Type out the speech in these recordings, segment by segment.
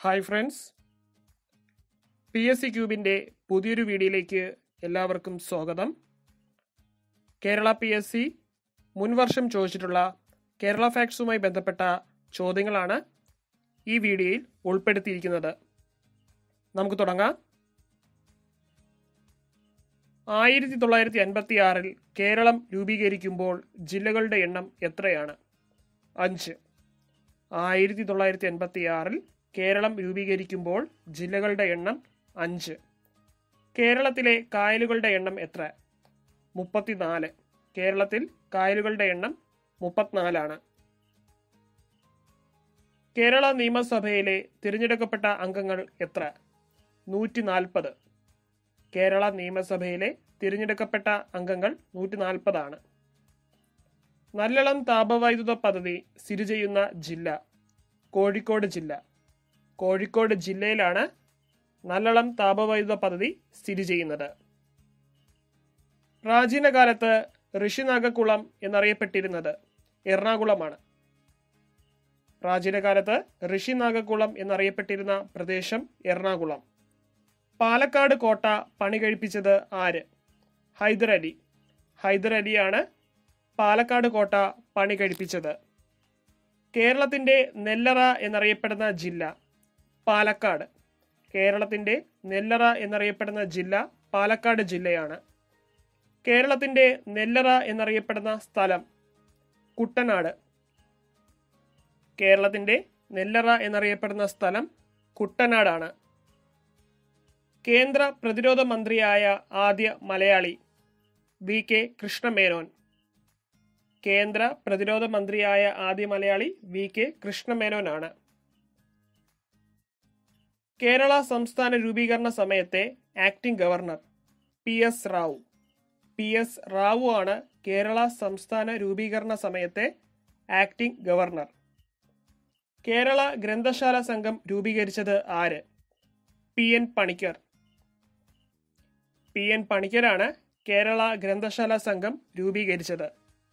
hi friends P S C ക്യൂബിൻ്റെ പുതിയൊരു വീഡിയോയിലേക്ക് എല്ലാവർക്കും സ്വാഗതം കേരള പി എസ് സി മുൻവർഷം ചോദിച്ചിട്ടുള്ള കേരള ഫാക്ട്സുമായി ബന്ധപ്പെട്ട ചോദ്യങ്ങളാണ് ഈ വീഡിയോയിൽ ഉൾപ്പെടുത്തിയിരിക്കുന്നത് നമുക്ക് തുടങ്ങാം ആയിരത്തി തൊള്ളായിരത്തി അൻപത്തി ആറിൽ കേരളം രൂപീകരിക്കുമ്പോൾ ജില്ലകളുടെ എണ്ണം എത്രയാണ് അഞ്ച് ആയിരത്തി തൊള്ളായിരത്തി എൺപത്തി ആറിൽ കേരളം രൂപീകരിക്കുമ്പോൾ ജില്ലകളുടെ എണ്ണം അഞ്ച് കേരളത്തിലെ കായലുകളുടെ എണ്ണം എത്ര മുപ്പത്തിനാല് കേരളത്തിൽ കായലുകളുടെ എണ്ണം മുപ്പത്തിനാലാണ് കേരള നിയമസഭയിലെ തിരഞ്ഞെടുക്കപ്പെട്ട അംഗങ്ങൾ എത്ര നൂറ്റി നാൽപ്പത് കേരള നിയമസഭയിലെ തിരഞ്ഞെടുക്കപ്പെട്ട അംഗങ്ങൾ നൂറ്റി നാൽപ്പതാണ് നല്ലളം താപവൈദ്യുത പദ്ധതി സ്ഥിതി ചെയ്യുന്ന ജില്ല കോഴിക്കോട് ജില്ല കോഴിക്കോട് ജില്ലയിലാണ് നല്ലളം താപവൈദ്യുത പദ്ധതി സ്ഥിതി ചെയ്യുന്നത് പ്രാചീന കാലത്ത് ഋഷിനാഗക്കുളം എന്നറിയപ്പെട്ടിരുന്നത് എറണാകുളമാണ് പ്രാചീന കാലത്ത് ഋഷിനാഗക്കുളം എന്നറിയപ്പെട്ടിരുന്ന പ്രദേശം എറണാകുളം പാലക്കാട് കോട്ട പണി കഴിപ്പിച്ചത് ആര് ഹൈദരലി ഹൈദരലിയാണ് പാലക്കാട് കോട്ട പണി കഴിപ്പിച്ചത് കേരളത്തിന്റെ നെല്ലറ എന്നറിയപ്പെടുന്ന ജില്ല പാലക്കാട് കേരളത്തിന്റെ നെല്ലറ എന്നറിയപ്പെടുന്ന ജില്ല പാലക്കാട് ജില്ലയാണ് കേരളത്തിന്റെ നെല്ലറ എന്നറിയപ്പെടുന്ന സ്ഥലം കുട്ടനാട് കേരളത്തിന്റെ നെല്ലറ എന്നറിയപ്പെടുന്ന സ്ഥലം കുട്ടനാടാണ് കേന്ദ്ര പ്രതിരോധ മന്ത്രിയായ ആദ്യ മലയാളി വി കെ കൃഷ്ണമേനോൻ കേന്ദ്ര പ്രതിരോധ മന്ത്രിയായ ആദ്യ മലയാളി വി കെ കൃഷ്ണമേനോനാണ് കേരള സംസ്ഥാന രൂപീകരണ സമയത്തെ acting governor P S Rao P S Rao ആണ് കേരള സംസ്ഥാന രൂപീകരണ സമയത്തെ ആക്ടിംഗ് ഗവർണർ കേരള ഗ്രന്ഥശാല സംഘം രൂപീകരിച്ചത് ആര് P N Panicker P N പണിക്കരാണ് കേരള ഗ്രന്ഥശാല സംഘം രൂപീകരിച്ചത്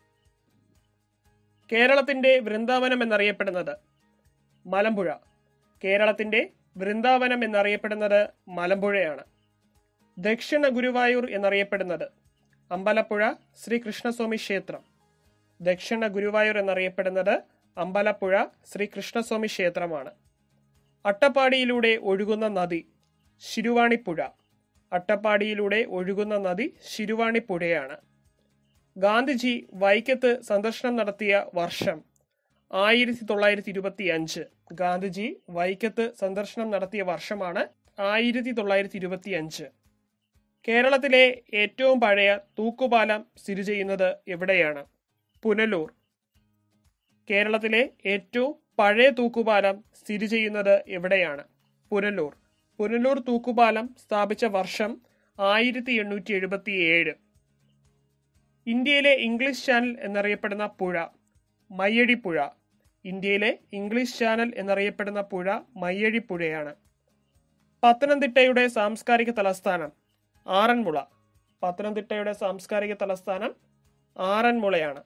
കേരളത്തിന്റെ വൃന്ദാവനം എന്നറിയപ്പെടുന്നത് മലമ്പുഴ കേരളത്തിന്റെ വൃന്ദാവനം എന്നറിയപ്പെടുന്നത് മലമ്പുഴയാണ് ദക്ഷിണ ഗുരുവായൂർ എന്നറിയപ്പെടുന്നത് അമ്പലപ്പുഴ ശ്രീ കൃഷ്ണസ്വാമി ക്ഷേത്രം ദക്ഷിണ ഗുരുവായൂർ എന്നറിയപ്പെടുന്നത് അമ്പലപ്പുഴ ശ്രീ കൃഷ്ണസ്വാമി ക്ഷേത്രമാണ് അട്ടപ്പാടിയിലൂടെ ഒഴുകുന്ന നദി ശിരുവാണിപ്പുഴ അട്ടപ്പാടിയിലൂടെ ഒഴുകുന്ന നദി ശിരുവാണിപ്പുഴയാണ് ഗാന്ധിജി വൈക്കത്ത് സന്ദർശനം നടത്തിയ വർഷം ആയിരത്തി തൊള്ളായിരത്തി ഇരുപത്തി അഞ്ച് ഗാന്ധിജി വൈക്കത്ത് സന്ദർശനം നടത്തിയ വർഷമാണ് ആയിരത്തി തൊള്ളായിരത്തി ഇരുപത്തി അഞ്ച് കേരളത്തിലെ ഏറ്റവും പഴയ തൂക്കുപാലം സ്ഥിതി ചെയ്യുന്നത് എവിടെയാണ് പുനലൂർ കേരളത്തിലെ ഏറ്റവും പഴയ തൂക്കുപാലം സ്ഥിതി ചെയ്യുന്നത് എവിടെയാണ് പുനലൂർ പുനലൂർ തൂക്കുപാലം സ്ഥാപിച്ച വർഷം ആയിരത്തി എണ്ണൂറ്റി എഴുപത്തി ഏഴ് ഇന്ത്യയിലെ ഇംഗ്ലീഷ് ചാനൽ എന്നറിയപ്പെടുന്ന പുഴ മയ്യഴി പുഴ ഇന്ത്യയിലെ ഇംഗ്ലീഷ് ചാനൽ എന്നറിയപ്പെടുന്ന പുഴ മയ്യഴി പുഴയാണ് പത്തനംതിട്ടയുടെ സാംസ്കാരിക തലസ്ഥാനം ആറന്മുള പത്തനംതിട്ടയുടെ സാംസ്കാരിക തലസ്ഥാനം ആറന്മുളയാണ്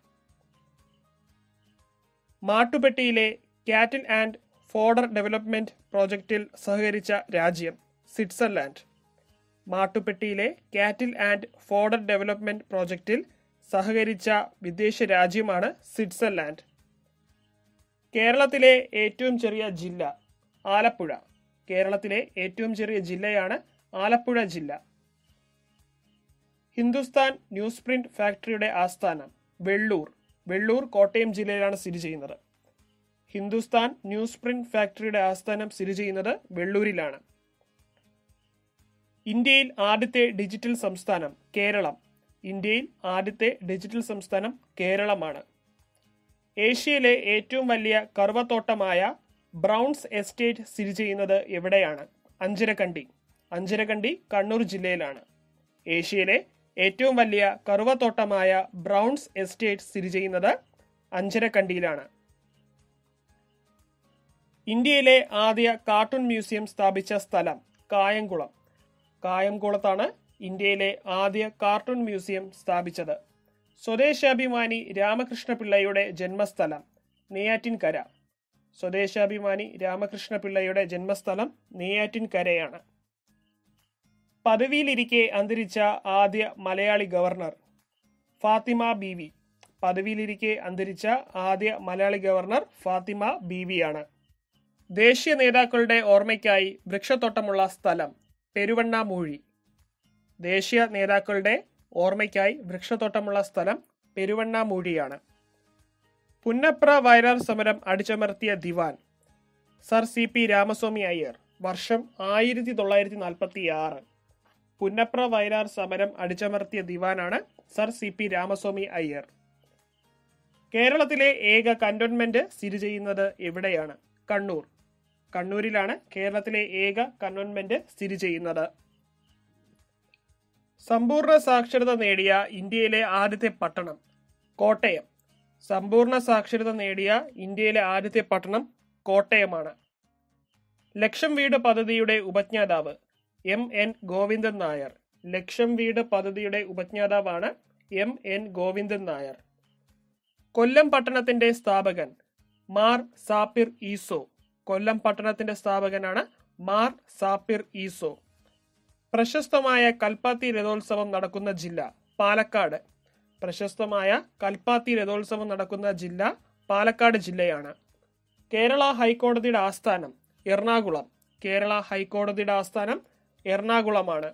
മാട്ടുപെട്ടിയിലെ കാറ്റിൽ ആൻഡ് ഫോഡർ ഡെവലപ്മെന്റ് പ്രോജക്റ്റിൽ സഹകരിച്ച രാജ്യം സ്വിറ്റ്സർലാൻഡ് മാട്ടുപെട്ടിയിലെ കാറ്റിൽ ആൻഡ് ഫോഡർ ഡെവലപ്മെന്റ് പ്രോജക്റ്റിൽ സഹകരിച്ച വിദേശ രാജ്യമാണ് സ്വിറ്റ്സർലാൻഡ് കേരളത്തിലെ ഏറ്റവും ചെറിയ ജില്ല ആലപ്പുഴ കേരളത്തിലെ ഏറ്റവും ചെറിയ ജില്ലയാണ് ആലപ്പുഴ ജില്ല ഹിന്ദുസ്ഥാൻ ന്യൂസ് പ്രിന്റ് ഫാക്ടറിയുടെ ആസ്ഥാനം വെള്ളൂർ വെള്ളൂർ കോട്ടയം ജില്ലയിലാണ് സ്ഥിതി ചെയ്യുന്നത് ഹിന്ദുസ്ഥാൻ ന്യൂസ് പ്രിന്റ് ഫാക്ടറിയുടെ ആസ്ഥാനം സ്ഥിതി ചെയ്യുന്നത് വെള്ളൂരിലാണ് ഇന്ത്യയിൽ ആദ്യത്തെ ഡിജിറ്റൽ സംസ്ഥാനം കേരളം ഇന്ത്യയിൽ ആദ്യത്തെ ഡിജിറ്റൽ സംസ്ഥാനം കേരളമാണ് ഏഷ്യയിലെ ഏറ്റവും വലിയ കറുവത്തോട്ടമായ ബ്രൗൺസ് എസ്റ്റേറ്റ് സ്ഥിതി ചെയ്യുന്നത് എവിടെയാണ് അഞ്ചരക്കണ്ടി അഞ്ചരക്കണ്ടി കണ്ണൂർ ജില്ലയിലാണ് ഏഷ്യയിലെ ഏറ്റവും വലിയ കറുവത്തോട്ടമായ ബ്രൗൺസ് എസ്റ്റേറ്റ് സ്ഥിതി ചെയ്യുന്നത് അഞ്ചരക്കണ്ടിയിലാണ് ഇന്ത്യയിലെ ആദ്യ കാർട്ടൂൺ മ്യൂസിയം സ്ഥാപിച്ച സ്ഥലം കായംകുളം കായംകുളത്താണ് ഇന്ത്യയിലെ ആദ്യ കാർട്ടൂൺ മ്യൂസിയം സ്ഥാപിച്ചത് സ്വദേശാഭിമാനി രാമകൃഷ്ണ പിള്ളയുടെ ജന്മസ്ഥലം നെയ്യാറ്റിൻകര സ്വദേശാഭിമാനി രാമകൃഷ്ണ പിള്ളയുടെ ജന്മസ്ഥലം നെയ്യാറ്റിൻകരയാണ് പദവിയിലിരിക്കെ അന്തരിച്ച ആദ്യ മലയാളി ഗവർണർ ഫാത്തിമ ബീവി പദവിയിലിരിക്കെ അന്തരിച്ച ആദ്യ മലയാളി ഗവർണർ ഫാത്തിമ ബീവിയാണ് ദേശീയ നേതാക്കളുടെ ഓർമ്മയ്ക്കായി വൃക്ഷത്തോട്ടമുള്ള സ്ഥലം പെരുവണ്ണാമൂഴി ദേശീയ നേതാക്കളുടെ ഓർമ്മയ്ക്കായി വൃക്ഷത്തോട്ടമുള്ള സ്ഥലം പെരുവണ്ണാമൂഴിയാണ് പുന്നപ്ര വയലാർ സമരം അടിച്ചമർത്തിയ ദിവാൻ sir C P Ramaswami Iyer വർഷം ആയിരത്തി തൊള്ളായിരത്തി നാൽപ്പത്തി ആറ് പുന്നപ്ര വയലാർ സമരം അടിച്ചമർത്തിയ ദിവാനാണ് sir C P Ramaswami Iyer കേരളത്തിലെ ഏക കന്റോൺമെന്റ് സ്ഥിതി ചെയ്യുന്നത് എവിടെയാണ് കണ്ണൂർ കണ്ണൂരിലാണ് കേരളത്തിലെ ഏക കന്റോൺമെന്റ് സ്ഥിതി ചെയ്യുന്നത് സമ്പൂർണ്ണ സാക്ഷരത നേടിയ ഇന്ത്യയിലെ ആദ്യത്തെ പട്ടണം കോട്ടയം സമ്പൂർണ്ണ സാക്ഷരത നേടിയ ഇന്ത്യയിലെ ആദ്യത്തെ പട്ടണം കോട്ടയമാണ് ലക്ഷം വീട് പദ്ധതിയുടെ ഉപജ്ഞാതാവ് എം എൻ ഗോവിന്ദൻ നായർ ലക്ഷം വീട് പദ്ധതിയുടെ ഉപജ്ഞാതാവാണ് എം എൻ ഗോവിന്ദൻ നായർ കൊല്ലം പട്ടണത്തിന്റെ സ്ഥാപകൻ മാർ സാപ്പിർ ഈസോ കൊല്ലം പട്ടണത്തിന്റെ സ്ഥാപകനാണ് മാർ സാപ്പിർ ഈസോ പ്രശസ്തമായ കൽപ്പാത്തി രഥോത്സവം നടക്കുന്ന ജില്ല പാലക്കാട് പ്രശസ്തമായ കൽപ്പാത്തി രഥോത്സവം നടക്കുന്ന ജില്ല പാലക്കാട് ജില്ലയാണ് കേരള ഹൈക്കോടതിയുടെ ആസ്ഥാനം എറണാകുളം കേരള ഹൈക്കോടതിയുടെ ആസ്ഥാനം എറണാകുളമാണ്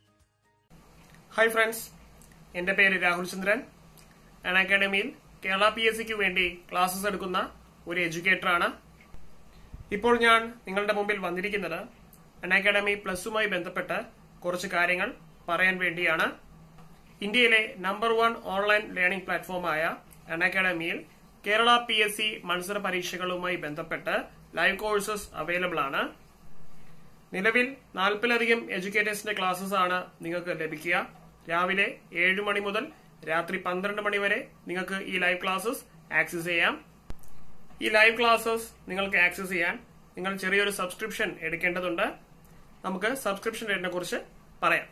ഹായ് ഫ്രണ്ട്സ് എൻ്റെ പേര് രാഹുൽ ചന്ദ്രൻ അൺ അക്കാഡമിയിൽ കേരള പി എസ് സിക്ക് വേണ്ടി ക്ലാസ്സസ് എടുക്കുന്ന ഒരു എഡ്യൂക്കേറ്ററാണ് ഇപ്പോൾ ഞാൻ നിങ്ങളുടെ മുമ്പിൽ വന്നിരിക്കുന്നത് അൺ അക്കാഡമി പ്ലസുമായി ബന്ധപ്പെട്ട് കുറച്ച് കാര്യങ്ങൾ പറയാൻ വേണ്ടിയാണ് ഇന്ത്യയിലെ നമ്പർ വൺ ഓൺലൈൻ ലേണിംഗ് പ്ലാറ്റ്ഫോമായ അൺ അക്കാഡമിയിൽ കേരള പി എസ് സി മത്സര പരീക്ഷകളുമായി ബന്ധപ്പെട്ട് ലൈവ് കോഴ്സസ് അവൈലബിൾ ആണ് നിലവിൽ നാൽപ്പതിലധികം എഡ്യൂക്കേറ്റേഴ്സിന്റെ ക്ലാസ്സസ് ആണ് നിങ്ങൾക്ക് ലഭിക്കുക രാവിലെ ഏഴ് മണി മുതൽ രാത്രി പന്ത്രണ്ട് മണി വരെ നിങ്ങൾക്ക് ഈ ലൈവ് ക്ലാസ്സസ് ആക്സസ് ചെയ്യാം ഈ ലൈവ് ക്ലാസ്സസ് നിങ്ങൾക്ക് ആക്സസ് ചെയ്യാൻ നിങ്ങൾ ചെറിയൊരു സബ്സ്ക്രിപ്ഷൻ എടുക്കേണ്ടതുണ്ട് നമുക്ക് സബ്സ്ക്രിപ്ഷൻ റേറ്റിനെ കുറിച്ച് പറയാം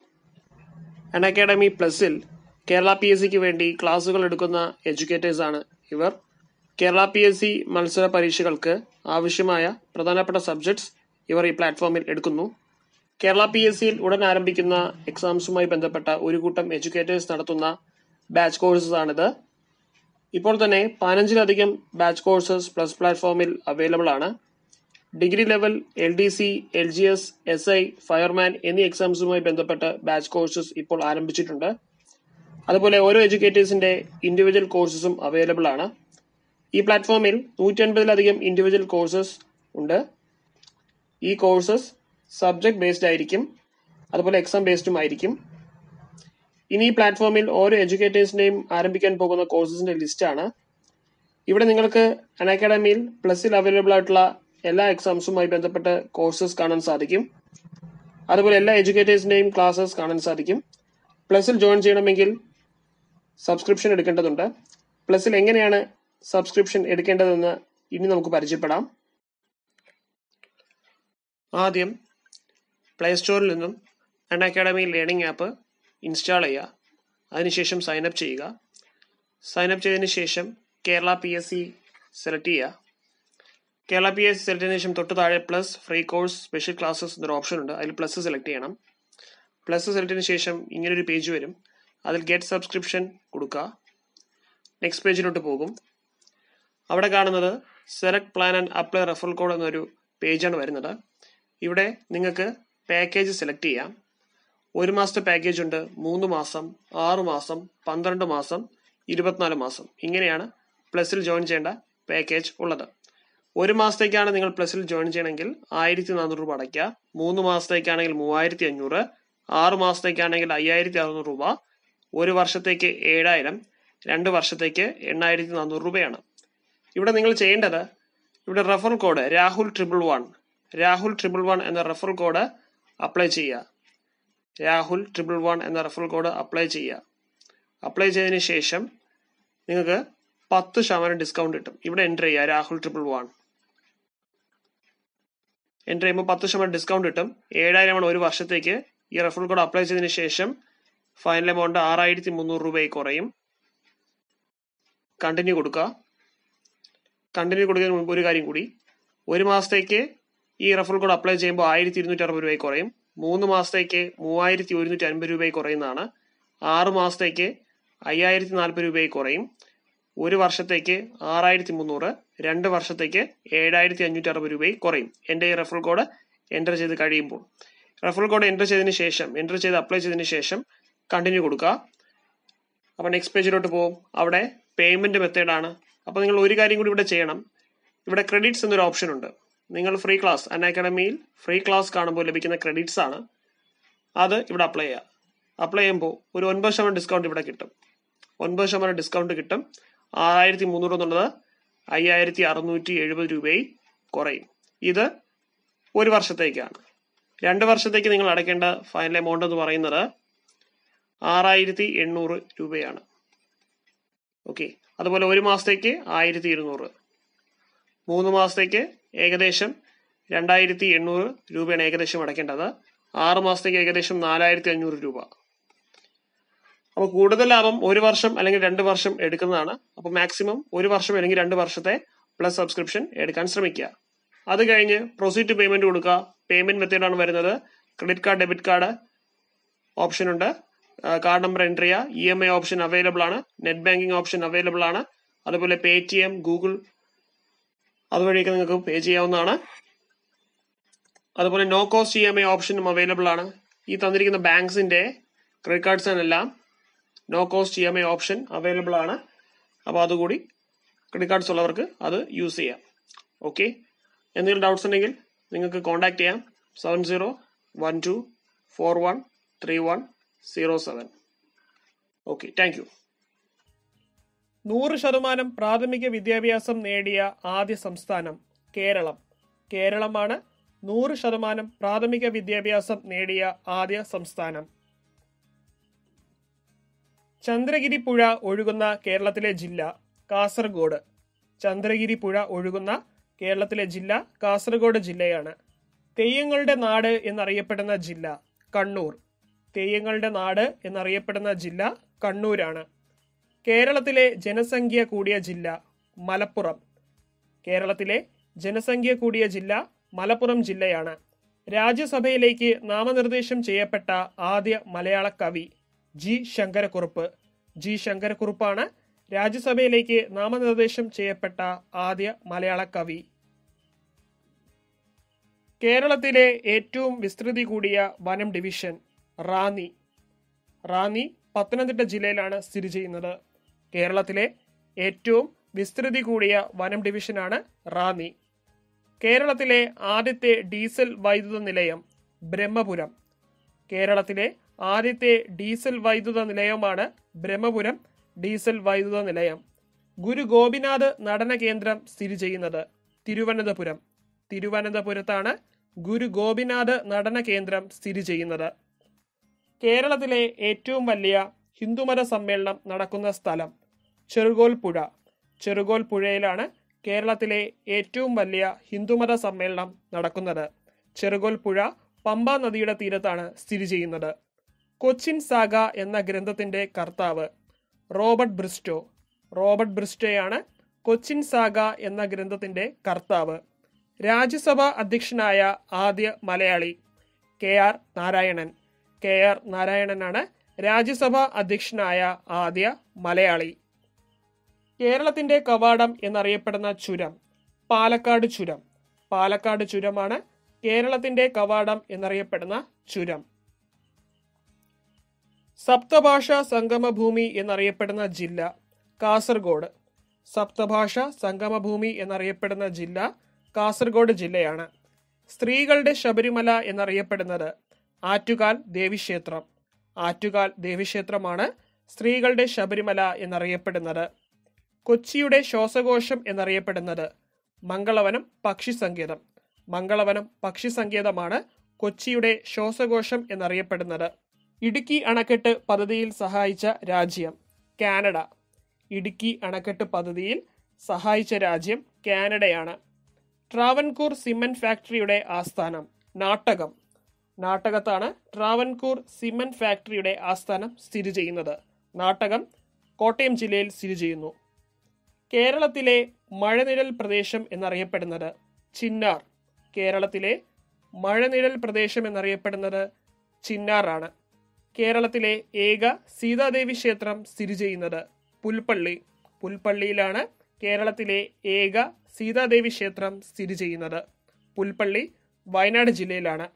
അൺ അക്കാഡമി പ്ലസിൽ കേരള പി എസ് സിക്ക് വേണ്ടി ക്ലാസുകൾ എടുക്കുന്ന എഡ്യൂക്കേറ്റേഴ്സ് ആണ് ഇവർ കേരള പി എസ് സി മത്സര പരീക്ഷകൾക്ക് ആവശ്യമായ പ്രധാനപ്പെട്ട സബ്ജക്ട്സ് ഇവർ ഈ പ്ലാറ്റ്ഫോമിൽ എടുക്കുന്നു കേരള പി എസ് സിയിൽ ഉടൻ ആരംഭിക്കുന്ന എക്സാംസുമായി ബന്ധപ്പെട്ട ഒരു കൂട്ടം എഡ്യൂക്കേറ്റേഴ്സ് നടത്തുന്ന ബാച്ച് കോഴ്സസ് ആണിത് ഇപ്പോൾ തന്നെ പതിനഞ്ചിലധികം ബാച്ച് കോഴ്സസ് പ്ലസ് പ്ലാറ്റ്ഫോമിൽ അവൈലബിൾ ആണ് degree level L D C L G S S I fireman എന്നീ എക്സാംസുമായി ബന്ധപ്പെട്ട് ബാച്ച് കോഴ്സസ് ഇപ്പോൾ ആരംഭിച്ചിട്ടുണ്ട് അതുപോലെ ഓരോ എഡ്യൂക്കേറ്റേഴ്സിന്റെ ഇൻഡിവിജ്വൽ കോഴ്സസും അവൈലബിൾ ആണ് ഈ പ്ലാറ്റ്ഫോമിൽ നൂറ്റി അൻപതിലധികം ഇൻഡിവിജ്വൽ കോഴ്സസ് ഉണ്ട് ഈ കോഴ്സസ് സബ്ജക്ട് ബേസ്ഡ് ആയിരിക്കും അതുപോലെ എക്സാം ബേസ്ഡും ആയിരിക്കും ഇനി ഈ പ്ലാറ്റ്ഫോമിൽ ഓരോ എഡ്യൂക്കേറ്റേഴ്സിന്റെയും ആരംഭിക്കാൻ പോകുന്ന കോഴ്സസിന്റെ ലിസ്റ്റാണ് ഇവിടെ നിങ്ങൾക്ക് അൺ അക്കാഡമിയിൽ പ്ലസിൽ അവൈലബിൾ ആയിട്ടുള്ള എല്ലാ എക്സാംസുമായി ബന്ധപ്പെട്ട കോഴ്സസ് കാണാൻ സാധിക്കും അതുപോലെ എല്ലാ എഡ്യൂക്കേറ്റേഴ്സിന്റെയും ക്ലാസ്സസ് കാണാൻ സാധിക്കും പ്ലസിൽ ജോയിൻ ചെയ്യണമെങ്കിൽ സബ്സ്ക്രിപ്ഷൻ എടുക്കേണ്ടതുണ്ട് പ്ലസിൽ എങ്ങനെയാണ് സബ്സ്ക്രിപ്ഷൻ എടുക്കേണ്ടതെന്ന് ഇനി നമുക്ക് പരിചയപ്പെടാം ആദ്യം പ്ലേ സ്റ്റോറിൽ നിന്നും Unacademy learning app install ചെയ്യുക അതിനുശേഷം സൈനപ്പ് ചെയ്യുക സൈനപ്പ് ചെയ്തതിന് ശേഷം Kerala P S C select ചെയ്യുക Kerala P S C select ചെയ്തതിനു ശേഷം തൊട്ട് താഴെ plus free course special classes എന്നൊരു ഓപ്ഷൻ ഉണ്ട് അതിൽ പ്ലസ് സെലക്ട് ചെയ്യണം പ്ലസ് സെലക്ട് ചെയ്തതിനു ശേഷം ഇങ്ങനൊരു പേജ് വരും അതിൽ ഗെറ്റ് സബ്സ്ക്രിപ്ഷൻ കൊടുക്കുക നെക്സ്റ്റ് പേജിലോട്ട് പോകും അവിടെ കാണുന്നത് select plan and apply referral code എന്നൊരു പേജാണ് വരുന്നത് ഇവിടെ നിങ്ങൾക്ക് പാക്കേജ് സെലക്ട് ചെയ്യാം ഒരു മാസത്തെ പാക്കേജ് ഉണ്ട് മൂന്ന് മാസം ആറ് മാസം പന്ത്രണ്ട് മാസം ഇരുപത്തിനാല് മാസം ഇങ്ങനെയാണ് പ്ലസിൽ ജോയിൻ ചെയ്യേണ്ട പാക്കേജ് ഉള്ളത് ഒരു മാസത്തേക്കാണ് നിങ്ങൾ പ്ലസിൽ ജോയിൻ ചെയ്യണമെങ്കിൽ ആയിരത്തി നാനൂറ് രൂപ അടയ്ക്കുക മൂന്ന് മാസത്തേക്കാണെങ്കിൽ മൂവായിരത്തി അഞ്ഞൂറ് ആറ് മാസത്തേക്കാണെങ്കിൽ അയ്യായിരത്തി അറുന്നൂറ് രൂപ ഒരു വർഷത്തേക്ക് ഏഴായിരം രണ്ട് വർഷത്തേക്ക് എണ്ണായിരത്തി നാനൂറ് രൂപയാണ് ഇവിടെ നിങ്ങൾ ചെയ്യേണ്ടത് ഇവിടെ referral code Rahul triple one Rahul triple one എന്ന റെഫറൽ കോഡ് അപ്ലൈ ചെയ്യുക രാഹുൽ ട്രിപ്പിൾ വൺ എന്ന റെഫറൽ കോഡ് അപ്ലൈ ചെയ്യുക അപ്ലൈ ചെയ്തതിന് ശേഷം നിങ്ങൾക്ക് പത്ത് ശതമാനം ഡിസ്കൗണ്ട് കിട്ടും ഇവിടെ എൻ്റർ ചെയ്യുക രാഹുൽ ട്രിപ്പിൾ വൺ എൻ്റർ ചെയ്യുമ്പോൾ പത്ത് ശതമാനം ഡിസ്കൗണ്ട് കിട്ടും ഏഴായിരമാണ് ഒരു വർഷത്തേക്ക് ഈ റെഫറൽ കോഡ് അപ്ലൈ ചെയ്തതിന് ശേഷം ഫൈനൽ എമൗണ്ട് ആറായിരത്തി മുന്നൂറ് രൂപയായി കുറയും കണ്ടിന്യൂ കൊടുക്കുക കണ്ടിന്യൂ കൊടുക്കുന്നതിന് മുമ്പ് ഒരു കാര്യം കൂടി ഒരു മാസത്തേക്ക് ഈ റെഫറൽ കോഡ് അപ്ലൈ ചെയ്യുമ്പോൾ ആയിരത്തി ഇരുന്നൂറ്റി അറുപത് രൂപയ്ക്ക് കുറയും മൂന്ന് മാസത്തേക്ക് മൂവായിരത്തി ഒരുന്നൂറ്റി അൻപത് രൂപയ്ക്ക് കുറയുന്നതാണ് ആറ് മാസത്തേക്ക് അയ്യായിരത്തി നാൽപ്പത് രൂപയ്ക്ക് കുറയും ഒരു വർഷത്തേക്ക് ആറായിരത്തി മുന്നൂറ് രണ്ട് വർഷത്തേക്ക് ഏഴായിരത്തി അഞ്ഞൂറ്റി അറുപത് രൂപയിൽ കുറയും എൻ്റെ ഈ റെഫറൽ കോഡ് എൻ്റർ ചെയ്ത് കഴിയുമ്പോൾ റെഫറൽ കോഡ് എൻ്റർ ചെയ്തതിന് ശേഷം എൻ്റർ ചെയ്ത് അപ്ലൈ ചെയ്തതിന് ശേഷം കണ്ടിന്യൂ കൊടുക്കുക അപ്പോൾ നെക്സ്റ്റ് പേജിലോട്ട് പോകും അവിടെ പേയ്മെന്റ് മെത്തേഡാണ് അപ്പോൾ നിങ്ങൾ ഒരു കാര്യം കൂടി ഇവിടെ ചെയ്യണം ഇവിടെ ക്രെഡിറ്റ്സ് എന്നൊരു ഓപ്ഷൻ ഉണ്ട് നിങ്ങൾ ഫ്രീ ക്ലാസ് അൻ അക്കാഡമിയിൽ ഫ്രീ ക്ലാസ് കാണുമ്പോൾ ലഭിക്കുന്ന ക്രെഡിറ്റ്സ് ആണ് അത് ഇവിടെ അപ്ലൈ ചെയ്യുക അപ്ലൈ ചെയ്യുമ്പോൾ ഒരു ഒൻപത് ശതമാനം ഡിസ്കൗണ്ട് ഇവിടെ കിട്ടും ഒൻപത് ശതമാനം ഡിസ്കൗണ്ട് കിട്ടും ആറായിരത്തി മുന്നൂറ് എന്നുള്ളത് അയ്യായിരത്തി അറുന്നൂറ്റി എഴുപത് രൂപയിൽ കുറയും ഇത് ഒരു വർഷത്തേക്കാണ് രണ്ട് വർഷത്തേക്ക് നിങ്ങൾ അടയ്ക്കേണ്ട ഫൈനൽ എമൗണ്ട് എന്ന് പറയുന്നത് ആറായിരത്തി എണ്ണൂറ് രൂപയാണ് ഓക്കെ അതുപോലെ ഒരു മാസത്തേക്ക് ആയിരത്തി ഇരുന്നൂറ് മൂന്ന് മാസത്തേക്ക് ഏകദേശം രണ്ടായിരത്തി എണ്ണൂറ് രൂപയാണ് ഏകദേശം അടയ്ക്കേണ്ടത് ആറ് മാസത്തേക്ക് ഏകദേശം നാലായിരത്തി അഞ്ഞൂറ് രൂപ അപ്പോൾ കൂടുതൽ ലാഭം ഒരു വർഷം അല്ലെങ്കിൽ രണ്ട് വർഷം എടുക്കുന്നതാണ് അപ്പോൾ മാക്സിമം ഒരു വർഷം അല്ലെങ്കിൽ രണ്ട് വർഷത്തെ പ്ലസ് സബ്സ്ക്രിപ്ഷൻ എടുക്കാൻ ശ്രമിക്കുക അത് കഴിഞ്ഞ് പ്രൊസീഡ് ടു പേയ്മെന്റ് കൊടുക്കുക പേയ്മെന്റ് മെത്തേഡാണ് വരുന്നത് credit card debit card option ഉണ്ട് കാർഡ് നമ്പർ എൻട്രി ചെയ്യുക E M I option available ആണ് നെറ്റ് ബാങ്കിങ് ഓപ്ഷൻ അവൈലബിൾ ആണ് അതുപോലെ പേ ടി എം ഗൂഗിൾ അതുവഴിയൊക്കെ നിങ്ങൾക്ക് പേ ചെയ്യാവുന്നതാണ് അതുപോലെ no cost E M I ഓപ്ഷനും അവൈലബിൾ ആണ് ഈ തന്നിരിക്കുന്ന ബാങ്ക്സിന്റെ ക്രെഡിറ്റ് കാർഡ്സിനെല്ലാം no cost E M I option available ആണ് അപ്പോൾ അതുകൂടി ക്രെഡിറ്റ് കാർഡ്സ് ഉള്ളവർക്ക് അത് യൂസ് ചെയ്യാം ഓക്കെ എന്തെങ്കിലും ഡൗട്ട്സ് ഉണ്ടെങ്കിൽ നിങ്ങൾക്ക് കോൺടാക്ട് ചെയ്യാം seven zero one two four one three one zero seven okay thank you നൂറ് ശതമാനം പ്രാഥമിക വിദ്യാഭ്യാസം നേടിയ ആദ്യ സംസ്ഥാനം കേരളം കേരളമാണ് നൂറ് ശതമാനം പ്രാഥമിക വിദ്യാഭ്യാസം നേടിയ ആദ്യ സംസ്ഥാനം ചന്ദ്രഗിരി പുഴ ഒഴുകുന്ന കേരളത്തിലെ ജില്ല കാസർഗോഡ് ചന്ദ്രഗിരി പുഴ ഒഴുകുന്ന കേരളത്തിലെ ജില്ല കാസർഗോഡ് ജില്ലയാണ് തെയ്യങ്ങളുടെ നാട് എന്നറിയപ്പെടുന്ന ജില്ല കണ്ണൂർ തെയ്യങ്ങളുടെ നാട് എന്നറിയപ്പെടുന്ന ജില്ല കണ്ണൂരാണ് കേരളത്തിലെ ജനസംഖ്യ കൂടിയ ജില്ല മലപ്പുറം കേരളത്തിലെ ജനസംഖ്യ കൂടിയ ജില്ല മലപ്പുറം ജില്ലയാണ് രാജ്യസഭയിലേക്ക് നാമനിർദ്ദേശം ചെയ്യപ്പെട്ട ആദ്യ മലയാള കവി ജി ശങ്കരക്കുറുപ്പ് ജി ശങ്കരക്കുറുപ്പാണ് രാജ്യസഭയിലേക്ക് നാമനിർദ്ദേശം ചെയ്യപ്പെട്ട ആദ്യ മലയാള കവി കേരളത്തിലെ ഏറ്റവും വിസ്തൃതി കൂടിയ വനം ഡിവിഷൻ റാന്നി റാന്നി പത്തനംതിട്ട ജില്ലയിലാണ് സ്ഥിതി ചെയ്യുന്നത് കേരളത്തിലെ ഏറ്റവും വിസ്തൃതി കൂടിയ വനം ഡിവിഷനാണ് റാന്നി കേരളത്തിലെ ആദ്യത്തെ ഡീസൽ വൈദ്യുത നിലയം ബ്രഹ്മപുരം കേരളത്തിലെ ആദ്യത്തെ ഡീസൽ വൈദ്യുത നിലയമാണ് ബ്രഹ്മപുരം ഡീസൽ വൈദ്യുത നിലയം ഗുരു ഗോപിനാഥ് നടന കേന്ദ്രം സ്ഥിതി ചെയ്യുന്നത് തിരുവനന്തപുരം തിരുവനന്തപുരത്താണ് ഗുരു ഗോപിനാഥ് നടന കേന്ദ്രം സ്ഥിതി ചെയ്യുന്നത് കേരളത്തിലെ ഏറ്റവും വലിയ ഹിന്ദുമത സമ്മേളനം നടക്കുന്ന സ്ഥലം ചെറുകോൽ പുഴ ചെറുകോൽ പുഴയിലാണ് കേരളത്തിലെ ഏറ്റവും വലിയ ഹിന്ദുമത സമ്മേളനം നടക്കുന്നത് ചെറുകോൽ പുഴ പമ്പ നദിയുടെ തീരത്താണ് സ്ഥിതി ചെയ്യുന്നത് കൊച്ചിൻ സാഗ എന്ന ഗ്രന്ഥത്തിന്റെ കർത്താവ് റോബർട്ട് ബ്രിസ്റ്റോ റോബർട്ട് ബ്രിസ്റ്റോയാണ് കൊച്ചിൻ സാഗ എന്ന ഗ്രന്ഥത്തിന്റെ കർത്താവ് രാജ്യസഭ അധ്യക്ഷനായ ആദ്യ Malayali K R Narayanan K R നാരായണനാണ് രാജ്യസഭ അധ്യക്ഷനായ ആദ്യ മലയാളി കേരളത്തിന്റെ കവാടം എന്നറിയപ്പെടുന്ന ചുരം പാലക്കാട് ചുരം പാലക്കാട് ചുരമാണ് കേരളത്തിന്റെ കവാടം എന്നറിയപ്പെടുന്ന ചുരം സപ്തഭാഷാ സംഗമഭൂമി എന്നറിയപ്പെടുന്ന ജില്ല കാസർഗോഡ് സപ്തഭാഷ സംഗമഭൂമി എന്നറിയപ്പെടുന്ന ജില്ല കാസർഗോഡ് ജില്ലയാണ് സ്ത്രീകളുടെ ശബരിമല എന്നറിയപ്പെടുന്നത് ആറ്റുകാൽ ദേവീക്ഷേത്രം ആറ്റുകാൽ ദേവീക്ഷേത്രമാണ് സ്ത്രീകളുടെ ശബരിമല എന്നറിയപ്പെടുന്നത് കൊച്ചിയുടെ ശ്വാസകോശം എന്നറിയപ്പെടുന്നത് മംഗളവനം പക്ഷി സങ്കേതം മംഗളവനം പക്ഷി സങ്കേതമാണ് കൊച്ചിയുടെ ശ്വാസകോശം എന്നറിയപ്പെടുന്നത് ഇടുക്കി അണക്കെട്ട് പദ്ധതിയിൽ സഹായിച്ച രാജ്യം കാനഡ ഇടുക്കി അണക്കെട്ട് പദ്ധതിയിൽ സഹായിച്ച രാജ്യം കാനഡയാണ് ട്രാവൻകൂർ സിമന്റ് ഫാക്ടറിയുടെ ആസ്ഥാനം നാട്ടകം നാട്ടകത്താണ് ട്രാവൻകൂർ സിമന്റ് ഫാക്ടറിയുടെ ആസ്ഥാനം സ്ഥിതി ചെയ്യുന്നത് നാട്ടകം കോട്ടയം ജില്ലയിൽ സ്ഥിതി ചെയ്യുന്നു കേരളത്തിലെ മഴനിഴൽ പ്രദേശം എന്നറിയപ്പെടുന്നത് ചിന്നാർ കേരളത്തിലെ മഴനിഴൽ പ്രദേശം എന്നറിയപ്പെടുന്നത് ചിന്നാറാണ് കേരളത്തിലെ ഏക സീതാദേവി ക്ഷേത്രം സ്ഥിതി ചെയ്യുന്നത് പുൽപ്പള്ളി പുൽപ്പള്ളിയിലാണ് കേരളത്തിലെ ഏക സീതാദേവി ക്ഷേത്രം സ്ഥിതി ചെയ്യുന്നത് പുൽപ്പള്ളി വയനാട് ജില്ലയിലാണ്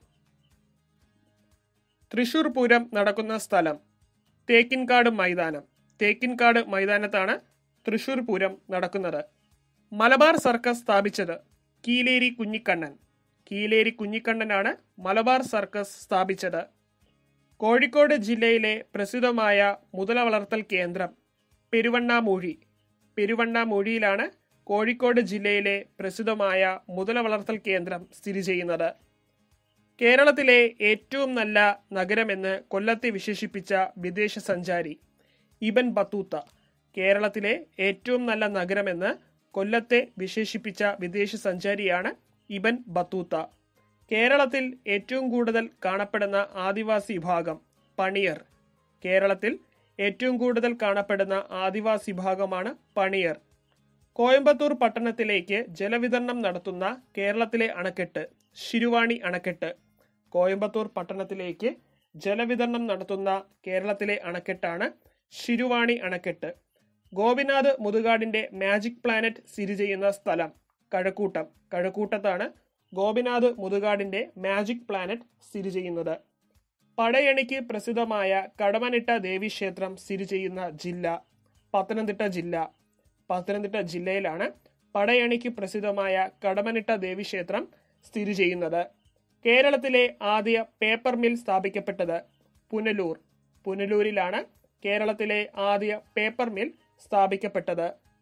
തൃശൂർ പൂരം നടക്കുന്ന സ്ഥലം തേക്കിൻകാട് മൈതാനം തേക്കിൻകാട് മൈതാനത്താണ് തൃശൂർ പൂരം നടക്കുന്നത് മലബാർ സർക്കസ് സ്ഥാപിച്ചത് കീലേരി കുഞ്ഞിക്കണ്ണൻ കീലേരി കുഞ്ഞിക്കണ്ണനാണ് മലബാർ സർക്കസ് സ്ഥാപിച്ചത് കോഴിക്കോട് ജില്ലയിലെ പ്രസിദ്ധമായ മുതല വളർത്തൽ കേന്ദ്രം പെരുവണ്ണാമൂഴി പെരുവണ്ണാമൂഴിയിലാണ് കോഴിക്കോട് ജില്ലയിലെ പ്രസിദ്ധമായ മുതല വളർത്തൽ കേന്ദ്രം സ്ഥിതി ചെയ്യുന്നത് കേരളത്തിലെ ഏറ്റവും നല്ല നഗരമെന്ന് കൊല്ലത്തെ വിശേഷിപ്പിച്ച വിദേശ സഞ്ചാരി ഇബൻ ബത്തൂത്ത കേരളത്തിലെ ഏറ്റവും നല്ല നഗരമെന്ന് കൊല്ലത്തെ വിശേഷിപ്പിച്ച വിദേശ സഞ്ചാരിയാണ് ഇബൻ ബത്തൂത്ത കേരളത്തിൽ ഏറ്റവും കൂടുതൽ കാണപ്പെടുന്ന ആദിവാസി വിഭാഗം പണിയർ കേരളത്തിൽ ഏറ്റവും കൂടുതൽ കാണപ്പെടുന്ന ആദിവാസി വിഭാഗമാണ് പണിയർ കോയമ്പത്തൂർ പട്ടണത്തിലേക്ക് ജലവിതരണം നടത്തുന്ന കേരളത്തിലെ അണക്കെട്ട് ശിരുവാണി അണക്കെട്ട് കോയമ്പത്തൂർ പട്ടണത്തിലേക്ക് ജലവിതരണം നടത്തുന്ന കേരളത്തിലെ അണക്കെട്ടാണ് ശിരുവാണി അണക്കെട്ട് ഗോപിനാഥ് മുതുകാടിന്റെ മാജിക് പ്ലാനറ്റ് സ്ഥിതി ചെയ്യുന്ന സ്ഥലം കഴക്കൂട്ടം കഴക്കൂട്ടത്താണ് ഗോപിനാഥ് മുതുകാടിന്റെ മാജിക് പ്ലാനറ്റ് സ്ഥിതി ചെയ്യുന്നത് പടയണിക്ക് പ്രസിദ്ധമായ കടമനിട്ട ദേവീക്ഷേത്രം സ്ഥിതി ചെയ്യുന്ന ജില്ല പത്തനംതിട്ട ജില്ല പത്തനംതിട്ട ജില്ലയിലാണ് പടയണിക്ക് പ്രസിദ്ധമായ കടമനിട്ട ദേവീക്ഷേത്രം സ്ഥിതി ചെയ്യുന്നത് കേരളത്തിലെ ആദ്യ പേപ്പർ മിൽ സ്ഥാപിക്കപ്പെട്ടത് പുനലൂർ പുനലൂരിലാണ് കേരളത്തിലെ ആദ്യ പേപ്പർ മിൽ സ്ഥാപിക്കപ്പെട്ടത്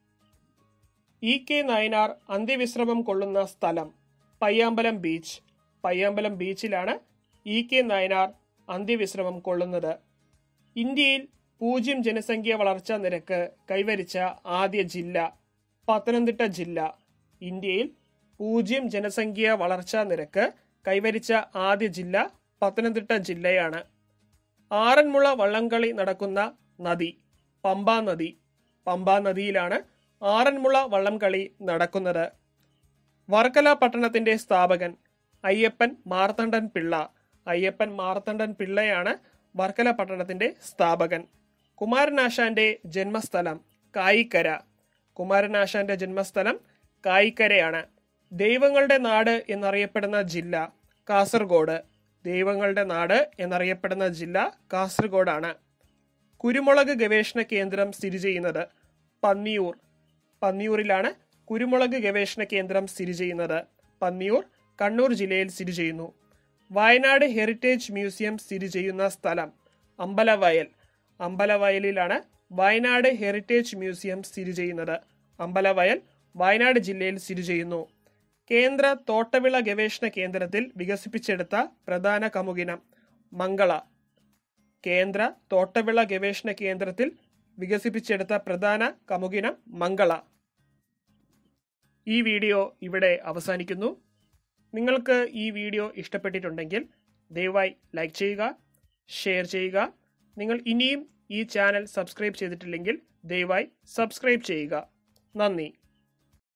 ഇ കെ നായനാർ അന്ത്യവിശ്രമം കൊള്ളുന്ന സ്ഥലം പയ്യാമ്പലം ബീച്ച് പയ്യാമ്പലം ബീച്ചിലാണ് ഇ കെ നായനാർ അന്ത്യവിശ്രമം കൊള്ളുന്നത് ഇന്ത്യയിൽ പൂജ്യം ജനസംഖ്യ വളർച്ചാ നിരക്ക് കൈവരിച്ച ആദ്യ ജില്ല പത്തനംതിട്ട ജില്ല ഇന്ത്യയിൽ പൂജ്യം ജനസംഖ്യ വളർച്ചാ നിരക്ക് കൈവരിച്ച ആദ്യ ജില്ല പത്തനംതിട്ട ജില്ലയാണ് ആറന്മുള വള്ളംകളി നടക്കുന്ന നദി പമ്പാ നദി പമ്പാ നദിയിലാണ് ആറന്മുള വള്ളംകളി നടക്കുന്നത് വർക്കല പട്ടണത്തിന്റെ സ്ഥാപകൻ അയ്യപ്പൻ മാർത്തണ്ഡൻ പിള്ള അയ്യപ്പൻ മാർത്തണ്ഡൻ പിള്ളയാണ് വർക്കല പട്ടണത്തിന്റെ സ്ഥാപകൻ കുമാരനാശാന്റെ ജന്മസ്ഥലം കായിക്കര കുമാരനാശാന്റെ ജന്മസ്ഥലം കായിക്കരയാണ് ദൈവങ്ങളുടെ നാട് എന്നറിയപ്പെടുന്ന ജില്ല കാസർഗോഡ് ദൈവങ്ങളുടെ നാട് എന്നറിയപ്പെടുന്ന ജില്ല കാസർഗോഡാണ് കുരുമുളക് ഗവേഷണ കേന്ദ്രം സ്ഥിതി ചെയ്യുന്നത് പന്നിയൂർ പന്നിയൂരിലാണ് കുരുമുളക് ഗവേഷണ കേന്ദ്രം സ്ഥിതി ചെയ്യുന്നത് പന്നിയൂർ കണ്ണൂർ ജില്ലയിൽ സ്ഥിതി ചെയ്യുന്നു വയനാട് ഹെറിറ്റേജ് മ്യൂസിയം സ്ഥിതി ചെയ്യുന്ന സ്ഥലം അമ്പലവയൽ അമ്പലവയലിലാണ് വയനാട് ഹെറിറ്റേജ് മ്യൂസിയം സ്ഥിതി ചെയ്യുന്നത് അമ്പലവയൽ വയനാട് ജില്ലയിൽ സ്ഥിതി ചെയ്യുന്നു കേന്ദ്ര തോട്ടവിള ഗവേഷണ കേന്ദ്രത്തിൽ വികസിപ്പിച്ചെടുത്ത പ്രധാന കമുകിനം മംഗള കേന്ദ്ര തോട്ടവിള ഗവേഷണ കേന്ദ്രത്തിൽ വികസിപ്പിച്ചെടുത്ത പ്രധാന കമുകിനം മംഗള ഈ വീഡിയോ ഇവിടെ അവസാനിക്കുന്നു നിങ്ങൾക്ക് ഈ വീഡിയോ ഇഷ്ടപ്പെട്ടിട്ടുണ്ടെങ്കിൽ ദയവായി ലൈക്ക് ചെയ്യുക ഷെയർ ചെയ്യുക നിങ്ങൾ ഇനിയും ഈ ചാനൽ സബ്സ്ക്രൈബ് ചെയ്തിട്ടില്ലെങ്കിൽ ദയവായി സബ്സ്ക്രൈബ് ചെയ്യുക നന്ദി